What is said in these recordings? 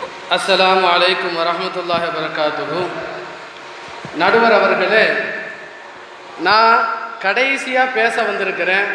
அஸ்ஸலாமு அலைக்கும் வரஹ்மத்துல்லாஹி வரகாத்துஹு நடுவர் அவர்களே நான் கடைசியாக பேச வந்திருக்கிறேன்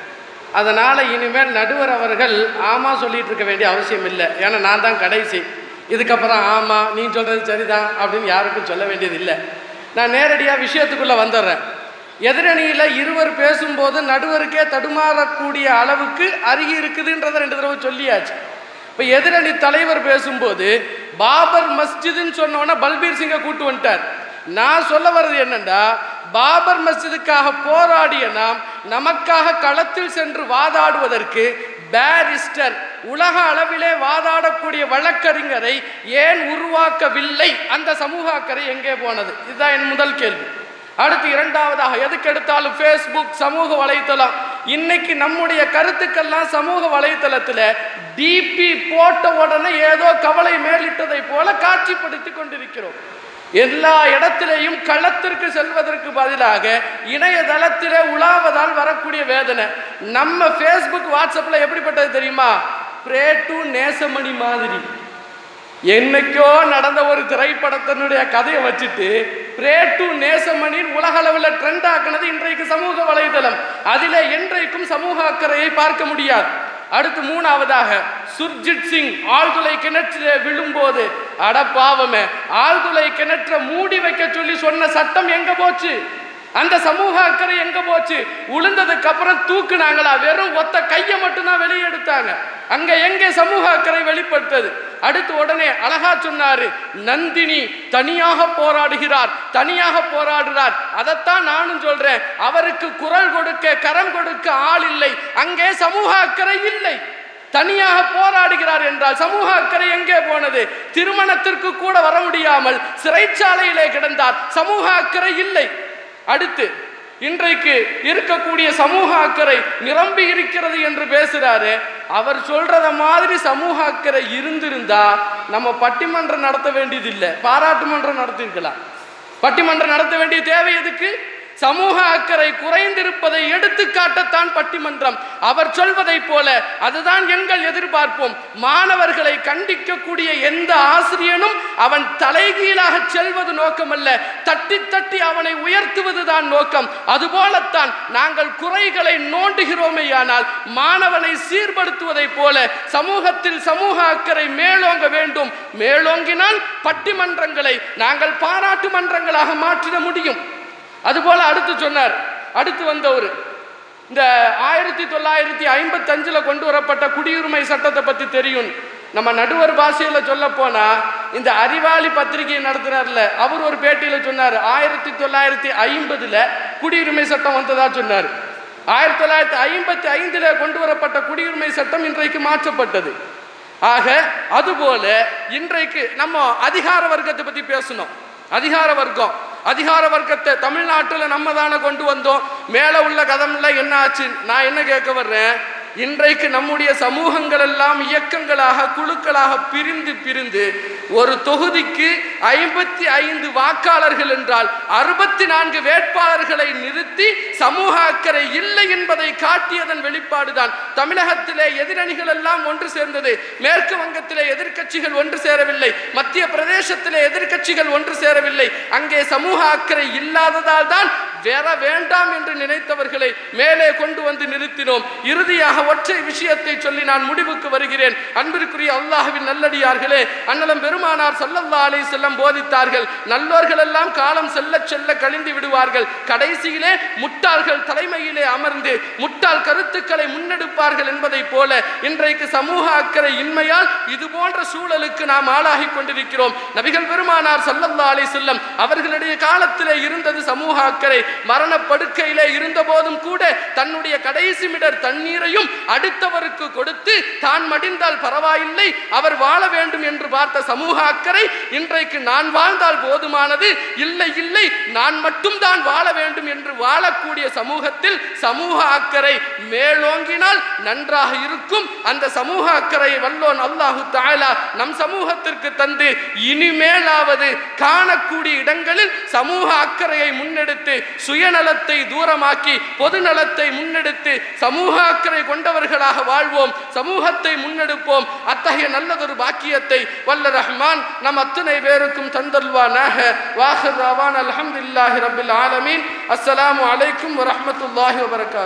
அதனால் இனிமேல் நடுவர் அவர்கள் ஆமாம் சொல்லிட்டு இருக்க வேண்டிய அவசியம் இல்லை ஏன்னா நான் தான் கடைசி இதுக்கப்புறம் ஆமாம் நீ சொல்கிறது சரிதான் அப்படின்னு யாருக்கும் சொல்ல வேண்டியது இல்லை நான் நேரடியாக விஷயத்துக்குள்ளே வந்துடுறேன் எதிரணியில் இருவர் பேசும்போது நடுவருக்கே தடுமாறக்கூடிய அளவுக்கு அருகி இருக்குதுன்றதை ரெண்டு தடவை சொல்லியாச்சு இப்போ எதிரணி தலைவர் பேசும்போது பாபர் மஸ்ஜிதுன்னு சொன்னோன்னா பல்பீர் சிங்கை கூட்டு வந்துட்டார் நான் சொல்ல வர்றது என்னண்டா பாபர் மஸ்ஜிதுக்காக போராடிய நாம் நமக்காக களத்தில் சென்று வாதாடுவதற்கு பேரிஸ்டர் உலக அளவிலே வாதாடக்கூடிய வழக்கறிஞரை ஏன் உருவாக்கவில்லை அந்த சமூக அக்கறை எங்கே போனது இதுதான் என் முதல் கேள்வி அடுத்து இரண்டாவதாக எதுக்கு எடுத்தாலும் ஃபேஸ்புக் சமூக வலைத்தளம் இன்னைக்கு நம்முடைய கருத்துக்கெல்லாம் சமூக வலைத்தளத்தில் டிபி போட்ட உடனே ஏதோ கவலை மேலிட்டதை போல காட்சிப்படுத்தி கொண்டிருக்கிறோம் எல்லா இடத்திலேயும் களத்திற்கு செல்வதற்கு பதிலாக இணையதளத்திலே உலாவதால் வரக்கூடிய வேதனை நம்ம ஃபேஸ்புக் வாட்ஸ்அப்பில் எப்படிப்பட்டது தெரியுமா ப்ரே டு நேசமணி மாதிரி என்னைக்கோ நடந்த ஒரு திரைப்படத்தினுடைய கதையை வச்சுட்டு பிரே டு நேசமணின் உலக அளவில் ட்ரெண்ட் ஆக்கினது இன்றைக்கு சமூக வலைதளம் அதில் என்றைக்கும் சமூக அக்கறையை பார்க்க முடியாது அடுத்து மூணாவதாக சுர்ஜித் சிங் ஆழ்துளை கிணற்றிலே விழும்போது அட பாவமே ஆழ்துளை கிணற்றை மூடி வைக்க சொல்லி சொன்ன சட்டம் எங்க போச்சு அந்த சமூக அக்கறை எங்க போச்சு உளுந்ததுக்கு அப்புறம் தூக்குனாங்களா வெறும் ஒத்த கையை மட்டும்தான் வெளியே எடுத்தாங்க அங்க எங்கே சமூக அக்கறை வெளிப்பட்டது அடுத்து உடனே அழகா சொன்னாரு நந்தினி தனியாக போராடுகிறார் தனியாக போராடுறார் அதைத்தான் நானும் சொல்றேன் அவருக்கு குரல் கொடுக்க கரம் கொடுக்க ஆள் இல்லை அங்கே சமூக அக்கறை இல்லை தனியாக போராடுகிறார் என்றால் சமூக அக்கறை எங்கே போனது திருமணத்திற்கு கூட வர முடியாமல் சிறைச்சாலையிலே கிடந்தார் சமூக அக்கறை இல்லை அடுத்து இன்றைக்கு இருக்கக்கூடிய சமூக அக்கறை நிரம்பி இருக்கிறது என்று பேசுறாரு அவர் சொல்றத மாதிரி சமூக அக்கறை இருந்திருந்தா நம்ம பட்டிமன்றம் நடத்த வேண்டியதில்லை பாராட்டு மன்றம் நடத்திருக்கலாம் பட்டிமன்றம் நடத்த வேண்டிய தேவை எதுக்கு சமூக அக்கறை குறைந்திருப்பதை எடுத்து காட்டத்தான் பட்டிமன்றம் அவர் சொல்வதை போல அதுதான் எங்கள் எதிர்பார்ப்போம் மாணவர்களை கண்டிக்கக்கூடிய எந்த ஆசிரியனும் அவன் தலைகீழாக செல்வது நோக்கமல்ல தட்டி தட்டி அவனை உயர்த்துவதுதான் நோக்கம் அதுபோலத்தான் நாங்கள் குறைகளை நோண்டுகிறோமேயானால் மாணவனை சீர்படுத்துவதை போல சமூகத்தில் சமூக அக்கறை மேலோங்க வேண்டும் மேலோங்கினால் பட்டிமன்றங்களை நாங்கள் பாராட்டு மன்றங்களாக மாற்றிட முடியும் அதுபோல அடுத்து சொன்னார் அடுத்து வந்தவர் இந்த ஆயிரத்தி தொள்ளாயிரத்தி ஐம்பத்தஞ்சில் கொண்டு வரப்பட்ட குடியுரிமை சட்டத்தை பற்றி தெரியும் நம்ம நடுவர் பாஷையில் சொல்ல போனா இந்த அறிவாளி பத்திரிகை நடத்துறாருல அவர் ஒரு பேட்டியில் சொன்னார் ஆயிரத்தி தொள்ளாயிரத்தி ஐம்பதுல குடியுரிமை சட்டம் வந்ததா சொன்னார் ஆயிரத்தி தொள்ளாயிரத்தி ஐம்பத்தி ஐந்துல கொண்டு வரப்பட்ட குடியுரிமை சட்டம் இன்றைக்கு மாற்றப்பட்டது ஆக அதுபோல இன்றைக்கு நம்ம அதிகார வர்க்கத்தை பத்தி பேசணும் அதிகார வர்க்கம் அதிகார வர்க்கத்தை தமிழ்நாட்டில் நம்ம தானே கொண்டு வந்தோம் மேலே உள்ள கதம்ல என்ன ஆச்சு நான் என்ன கேட்க வர்றேன் இன்றைக்கு நம்முடைய சமூகங்கள் எல்லாம் இயக்கங்களாக குழுக்களாக பிரிந்து பிரிந்து ஒரு தொகுதிக்கு ஐம்பத்தி ஐந்து வாக்காளர்கள் என்றால் அறுபத்தி நான்கு வேட்பாளர்களை நிறுத்தி சமூக அக்கறை இல்லை என்பதை காட்டியதன் வெளிப்பாடுதான் தமிழகத்திலே எதிரணிகள் எல்லாம் ஒன்று சேர்ந்தது மேற்கு வங்கத்திலே எதிர்க்கட்சிகள் ஒன்று சேரவில்லை மத்திய பிரதேசத்திலே எதிர்க்கட்சிகள் ஒன்று சேரவில்லை அங்கே சமூக அக்கறை இல்லாததால் தான் வேற வேண்டாம் என்று நினைத்தவர்களை மேலே கொண்டு வந்து நிறுத்தினோம் இறுதியாக ஒற்றை விஷயத்தை சொல்லி நான் முடிவுக்கு வருகிறேன் அன்பிற்குரிய அல்லாஹ்வின் நல்லடியார்களே அண்ணலம் பெருமானார் சல்லல்லா அலை செல்லம் போதித்தார்கள் நல்லோர்கள் எல்லாம் காலம் செல்ல செல்ல கழிந்து விடுவார்கள் கடைசியிலே முட்டாள்கள் தலைமையிலே அமர்ந்து முட்டாள் கருத்துக்களை முன்னெடுப்பார்கள் என்பதை போல இன்றைக்கு சமூக அக்கறை இன்மையால் இது போன்ற சூழலுக்கு நாம் ஆளாகி கொண்டிருக்கிறோம் நபிகள் பெருமானார் சல்லல்லா அலை செல்லம் அவர்களுடைய காலத்திலே இருந்தது சமூக அக்கறை மரணப்படுக்கையிலே இருந்த போதும் கூட தன்னுடைய கடைசி மிடர் தண்ணீரையும் அடுத்தவருக்கு கொடுத்து தான் மடிந்தால் பரவாயில்லை அவர் வாழ வேண்டும் என்று பார்த்த சமூக அக்கறை இன்றைக்கு நான் வாழ்ந்தால் போதுமானது இல்லை இல்லை நான் மட்டும்தான் வாழ வேண்டும் என்று வாழக்கூடிய சமூகத்தில் சமூக அக்கறை மேலோங்கினால் நன்றாக இருக்கும் அந்த சமூக அக்கறை வல்லோன் அல்லாஹு தாலா நம் சமூகத்திற்கு தந்து இனிமேலாவது காணக்கூடிய இடங்களில் சமூக அக்கறையை முன்னெடுத்து சுயநலத்தை தூரமாக்கி பொது நலத்தை முன்னெடுத்து சமூக அக்கறை கொண்ட கொண்டவர்களாக வாழ்வோம் சமூகத்தை முன்னெடுப்போம் அத்தகைய நல்லதொரு பாக்கியத்தை வல்ல ரஹ்மான் நம் அத்தனை பேருக்கும் தந்தல்வானாக வாஹர் ரவான் அல்ஹம்துலில்லாஹி ரபில் ஆலமீன் அஸ்ஸலாமு அலைக்கும் வரஹ்மத்துல்லாஹி வபரகாத்